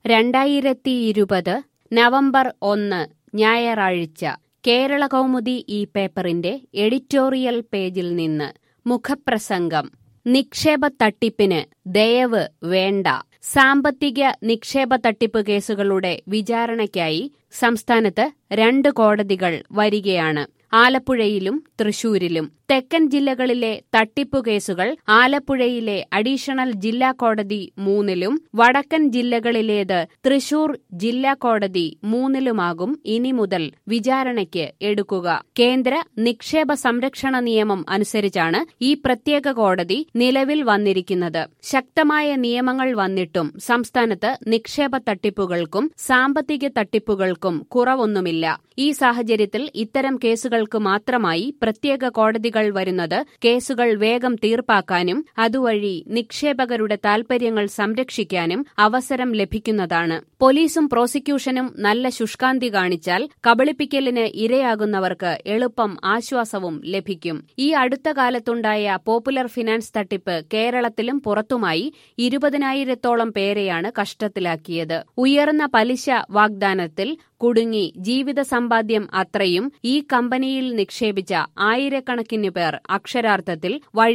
രണ്ടായിരത്തി ഇരുപത് നവംബർ ഒന്ന് ഞായറാഴ്ച കേരള കൗമുദി ഈ പേപ്പറിന്റെ എഡിറ്റോറിയൽ പേജിൽ നിന്ന് മുഖപ്രസംഗം നിക്ഷേപ തട്ടിപ്പിന് ദയവ് വേണ്ട സാമ്പത്തിക നിക്ഷേപ തട്ടിപ്പ് കേസുകളുടെ വിചാരണയ്ക്കായി സംസ്ഥാനത്ത് രണ്ട് കോടതികൾ വരികയാണ് ആലപ്പുഴയിലും തൃശൂരിലും തെക്കൻ ജില്ലകളിലെ തട്ടിപ്പു കേസുകൾ ആലപ്പുഴയിലെ അഡീഷണൽ ജില്ലാ കോടതി മൂന്നിലും വടക്കൻ ജില്ലകളിലേത് തൃശൂർ ജില്ലാ കോടതി മൂന്നിലുമാകും ഇനി മുതൽ വിചാരണയ്ക്ക് എടുക്കുക കേന്ദ്ര നിക്ഷേപ സംരക്ഷണ നിയമം അനുസരിച്ചാണ് ഈ പ്രത്യേക കോടതി നിലവിൽ വന്നിരിക്കുന്നത് ശക്തമായ നിയമങ്ങൾ വന്നിട്ടും സംസ്ഥാനത്ത് നിക്ഷേപ തട്ടിപ്പുകൾക്കും സാമ്പത്തിക തട്ടിപ്പുകൾക്കും കുറവൊന്നുമില്ല ഈ സാഹചര്യത്തിൽ ഇത്തരം കേസുകൾക്ക് മാത്രമായി പ്രത്യേക കോടതികൾ വരുന്നത് കേസുകൾ വേഗം തീർപ്പാക്കാനും അതുവഴി നിക്ഷേപകരുടെ താൽപര്യങ്ങൾ സംരക്ഷിക്കാനും അവസരം ലഭിക്കുന്നതാണ് പോലീസും പ്രോസിക്യൂഷനും നല്ല ശുഷ്കാന്തി കാണിച്ചാൽ കബളിപ്പിക്കലിന് ഇരയാകുന്നവർക്ക് എളുപ്പം ആശ്വാസവും ലഭിക്കും ഈ അടുത്ത കാലത്തുണ്ടായ പോപ്പുലർ ഫിനാൻസ് തട്ടിപ്പ് കേരളത്തിലും പുറത്തുമായി ഇരുപതിനായിരത്തോളം പേരെയാണ് കഷ്ടത്തിലാക്കിയത് ഉയർന്ന പലിശ വാഗ്ദാനത്തിൽ കുടുങ്ങി ജീവിത സമ്പാദ്യം അത്രയും ഈ കമ്പനിയിൽ നിക്ഷേപിച്ച ആയിരക്കണക്കിന് പേർ അക്ഷരാർത്ഥത്തിൽ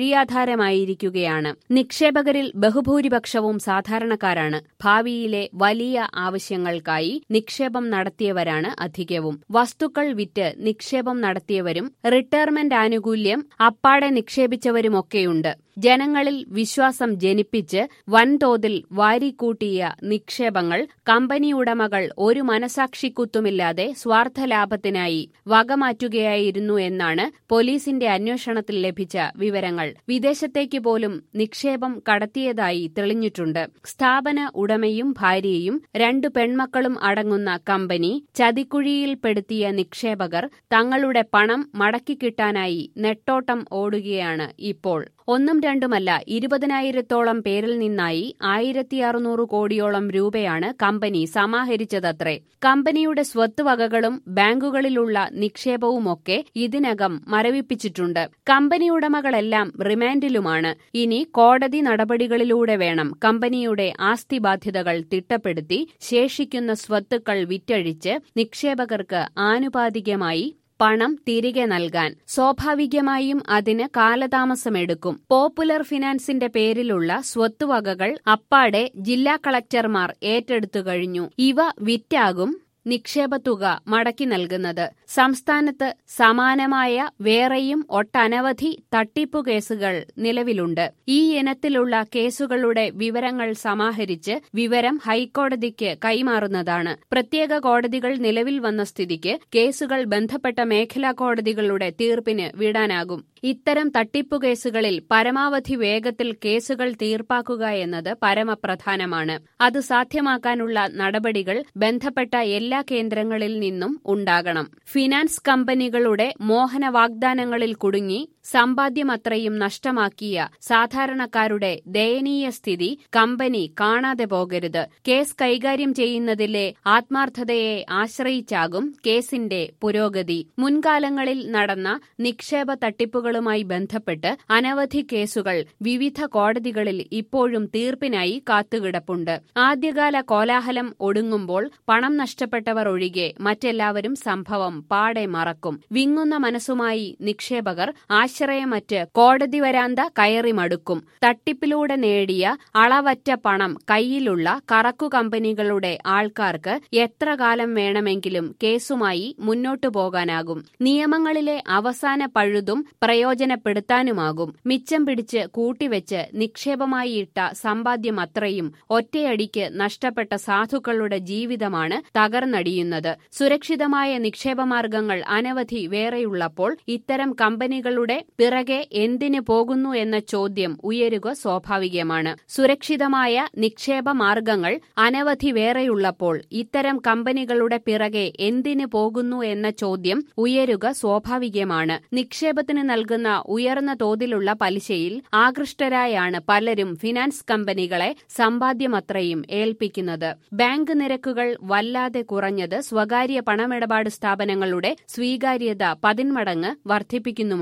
വഴിയാധാരമായിരിക്കുകയാണ് നിക്ഷേപകരിൽ ബഹുഭൂരിപക്ഷവും സാധാരണക്കാരാണ് ഭാവിയിലെ വലിയ ആവശ്യങ്ങൾക്കായി നിക്ഷേപം നടത്തിയവരാണ് അധികവും വസ്തുക്കൾ വിറ്റ് നിക്ഷേപം നടത്തിയവരും റിട്ടയർമെന്റ് ആനുകൂല്യം അപ്പാടെ നിക്ഷേപിച്ചവരുമൊക്കെയുണ്ട് ജനങ്ങളിൽ വിശ്വാസം ജനിപ്പിച്ച് വൻതോതിൽ വാരിക്കൂട്ടിയ നിക്ഷേപങ്ങൾ കമ്പനി ഉടമകൾ ഒരു മനസാക്ഷിക്കുത്തുമില്ലാതെ സ്വാർത്ഥലാഭത്തിനായി വകമാറ്റുകയായിരുന്നു എന്നാണ് പോലീസിന്റെ അന്വേഷണത്തിൽ ലഭിച്ച വിവരങ്ങൾ വിദേശത്തേക്ക് പോലും നിക്ഷേപം കടത്തിയതായി തെളിഞ്ഞിട്ടുണ്ട് സ്ഥാപന ഉടമയും ഭാര്യയും രണ്ടു പെൺമക്കളും അടങ്ങുന്ന കമ്പനി ചതിക്കുഴിയിൽപ്പെടുത്തിയ നിക്ഷേപകർ തങ്ങളുടെ പണം മടക്കിക്കിട്ടാനായി നെട്ടോട്ടം ഓടുകയാണ് ഇപ്പോൾ ഒന്നും രണ്ടുമല്ല ഇരുപതിനായിരത്തോളം പേരിൽ നിന്നായി ആയിരത്തി അറുന്നൂറ് കോടിയോളം രൂപയാണ് കമ്പനി സമാഹരിച്ചതത്രേ കമ്പനിയുടെ സ്വത്ത് വകകളും ബാങ്കുകളിലുള്ള നിക്ഷേപവുമൊക്കെ ഇതിനകം മരവിപ്പിച്ചിട്ടുണ്ട് കമ്പനി ഉടമകളെല്ലാം റിമാൻഡിലുമാണ് ഇനി കോടതി നടപടികളിലൂടെ വേണം കമ്പനിയുടെ ആസ്തി ബാധ്യതകൾ തിട്ടപ്പെടുത്തി ശേഷിക്കുന്ന സ്വത്തുക്കൾ വിറ്റഴിച്ച് നിക്ഷേപകർക്ക് ആനുപാതികമായി പണം തിരികെ നൽകാൻ സ്വാഭാവികമായും അതിന് കാലതാമസമെടുക്കും പോപ്പുലർ ഫിനാൻസിന്റെ പേരിലുള്ള സ്വത്തുവകകൾ അപ്പാടെ ജില്ലാ കളക്ടർമാർ ഏറ്റെടുത്തു കഴിഞ്ഞു ഇവ വിറ്റാകും നിക്ഷേപത്തുക മടക്കി നൽകുന്നത് സംസ്ഥാനത്ത് സമാനമായ വേറെയും ഒട്ടനവധി തട്ടിപ്പു കേസുകൾ നിലവിലുണ്ട് ഈ ഇനത്തിലുള്ള കേസുകളുടെ വിവരങ്ങൾ സമാഹരിച്ച് വിവരം ഹൈക്കോടതിക്ക് കൈമാറുന്നതാണ് പ്രത്യേക കോടതികൾ നിലവിൽ വന്ന സ്ഥിതിക്ക് കേസുകൾ ബന്ധപ്പെട്ട മേഖലാ കോടതികളുടെ തീർപ്പിന് വിടാനാകും ഇത്തരം തട്ടിപ്പു കേസുകളിൽ പരമാവധി വേഗത്തിൽ കേസുകൾ തീർപ്പാക്കുക എന്നത് പരമപ്രധാനമാണ് അത് സാധ്യമാക്കാനുള്ള നടപടികൾ ബന്ധപ്പെട്ട എല്ലാ കേന്ദ്രങ്ങളിൽ നിന്നും ഉണ്ടാകണം ഫിനാൻസ് കമ്പനികളുടെ മോഹന വാഗ്ദാനങ്ങളിൽ കുടുങ്ങി സമ്പാദ്യമത്രയും നഷ്ടമാക്കിയ സാധാരണക്കാരുടെ ദയനീയ സ്ഥിതി കമ്പനി കാണാതെ പോകരുത് കേസ് കൈകാര്യം ചെയ്യുന്നതിലെ ആത്മാർത്ഥതയെ ആശ്രയിച്ചാകും കേസിന്റെ പുരോഗതി മുൻകാലങ്ങളിൽ നടന്ന നിക്ഷേപ തട്ടിപ്പുകളുമായി ബന്ധപ്പെട്ട് അനവധി കേസുകൾ വിവിധ കോടതികളിൽ ഇപ്പോഴും തീർപ്പിനായി കാത്തുകിടപ്പുണ്ട് ആദ്യകാല കോലാഹലം ഒടുങ്ങുമ്പോൾ പണം നഷ്ടപ്പെട്ടവർ ഒഴികെ മറ്റെല്ലാവരും സംഭവം പാടെ മറക്കും വിങ്ങുന്ന മനസ്സുമായി നിക്ഷേപകർ ആശ്രയമറ്റ് കോടതി വരാന്ത കയറി മടുക്കും തട്ടിപ്പിലൂടെ നേടിയ അളവറ്റ പണം കയ്യിലുള്ള കറക്കു കമ്പനികളുടെ ആൾക്കാർക്ക് എത്ര കാലം വേണമെങ്കിലും കേസുമായി മുന്നോട്ടു പോകാനാകും നിയമങ്ങളിലെ അവസാന പഴുതും പ്രയോജനപ്പെടുത്താനുമാകും മിച്ചം പിടിച്ച് കൂട്ടിവെച്ച് നിക്ഷേപമായി ഇട്ട സമ്പാദ്യം അത്രയും ഒറ്റയടിക്ക് നഷ്ടപ്പെട്ട സാധുക്കളുടെ ജീവിതമാണ് തകർന്നടിയുന്നത് സുരക്ഷിതമായ നിക്ഷേപമാർഗങ്ങൾ അനവധി വേറെയുള്ളപ്പോൾ ഇത്തരം കമ്പനികളുടെ പിറകെ എന്തിനു പോകുന്നു എന്ന ചോദ്യം ഉയരുക സ്വാഭാവികമാണ് സുരക്ഷിതമായ നിക്ഷേപ മാർഗങ്ങൾ അനവധി വേറെയുള്ളപ്പോൾ ഇത്തരം കമ്പനികളുടെ പിറകെ എന്തിനു പോകുന്നു എന്ന ചോദ്യം ഉയരുക സ്വാഭാവികമാണ് നിക്ഷേപത്തിന് നൽകുന്ന ഉയർന്ന തോതിലുള്ള പലിശയിൽ ആകൃഷ്ടരായാണ് പലരും ഫിനാൻസ് കമ്പനികളെ സമ്പാദ്യമത്രയും ഏൽപ്പിക്കുന്നത് ബാങ്ക് നിരക്കുകൾ വല്ലാതെ കുറഞ്ഞത് സ്വകാര്യ പണമിടപാട് സ്ഥാപനങ്ങളുടെ സ്വീകാര്യത പതിന്മടങ്ങ് വർദ്ധിപ്പിക്കുന്നുമുണ്ട്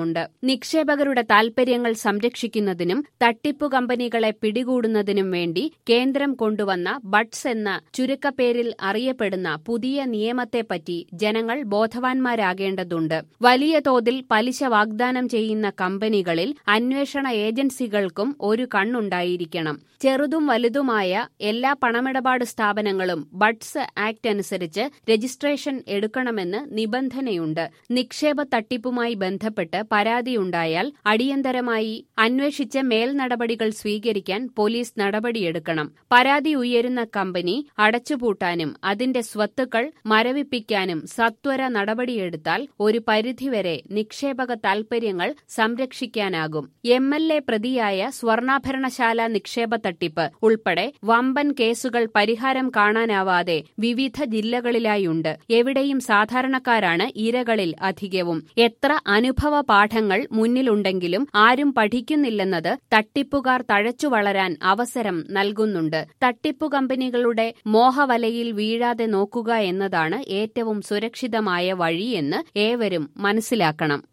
നിക്ഷേപകരുടെ താൽപര്യങ്ങൾ സംരക്ഷിക്കുന്നതിനും തട്ടിപ്പു കമ്പനികളെ പിടികൂടുന്നതിനും വേണ്ടി കേന്ദ്രം കൊണ്ടുവന്ന ബഡ്സ് എന്ന ചുരുക്കപ്പേരിൽ അറിയപ്പെടുന്ന പുതിയ നിയമത്തെപ്പറ്റി ജനങ്ങൾ ബോധവാന്മാരാകേണ്ടതുണ്ട് വലിയ തോതിൽ പലിശ വാഗ്ദാനം ചെയ്യുന്ന കമ്പനികളിൽ അന്വേഷണ ഏജൻസികൾക്കും ഒരു കണ്ണുണ്ടായിരിക്കണം ചെറുതും വലുതുമായ എല്ലാ പണമിടപാട് സ്ഥാപനങ്ങളും ബഡ്സ് ആക്ട് അനുസരിച്ച് രജിസ്ട്രേഷൻ എടുക്കണമെന്ന് നിബന്ധനയുണ്ട് നിക്ഷേപ തട്ടിപ്പുമായി ബന്ധപ്പെട്ട് പരാതിയുണ്ടായാൽ അടിയന്തരമായി അന്വേഷിച്ച് മേൽ നടപടികൾ സ്വീകരിക്കാൻ പോലീസ് നടപടിയെടുക്കണം പരാതി ഉയരുന്ന കമ്പനി അടച്ചുപൂട്ടാനും അതിന്റെ സ്വത്തുക്കൾ മരവിപ്പിക്കാനും സത്വര നടപടിയെടുത്താൽ ഒരു പരിധിവരെ നിക്ഷേപക താൽപര്യങ്ങൾ സംരക്ഷിക്കാനാകും എം എൽ എ പ്രതിയായ സ്വർണ്ണാഭരണശാല നിക്ഷേപ തട്ടിപ്പ് ഉൾപ്പെടെ വമ്പൻ കേസുകൾ പരിഹാരം കാണാനാവാതെ വിവിധ ജില്ലകളിലായുണ്ട് എവിടെയും സാധാരണക്കാരാണ് ഇരകളിൽ അധികവും എത്ര അനുഭവ പാഠങ്ങൾ മുന്നിലുണ്ടെങ്കിലും ആരും പഠിക്കുന്നില്ലെന്നത് തട്ടിപ്പുകാർ തഴച്ചു വളരാൻ അവസരം നൽകുന്നുണ്ട് തട്ടിപ്പു കമ്പനികളുടെ മോഹവലയിൽ വീഴാതെ നോക്കുക എന്നതാണ് ഏറ്റവും സുരക്ഷിതമായ വഴിയെന്ന് ഏവരും മനസ്സിലാക്കണം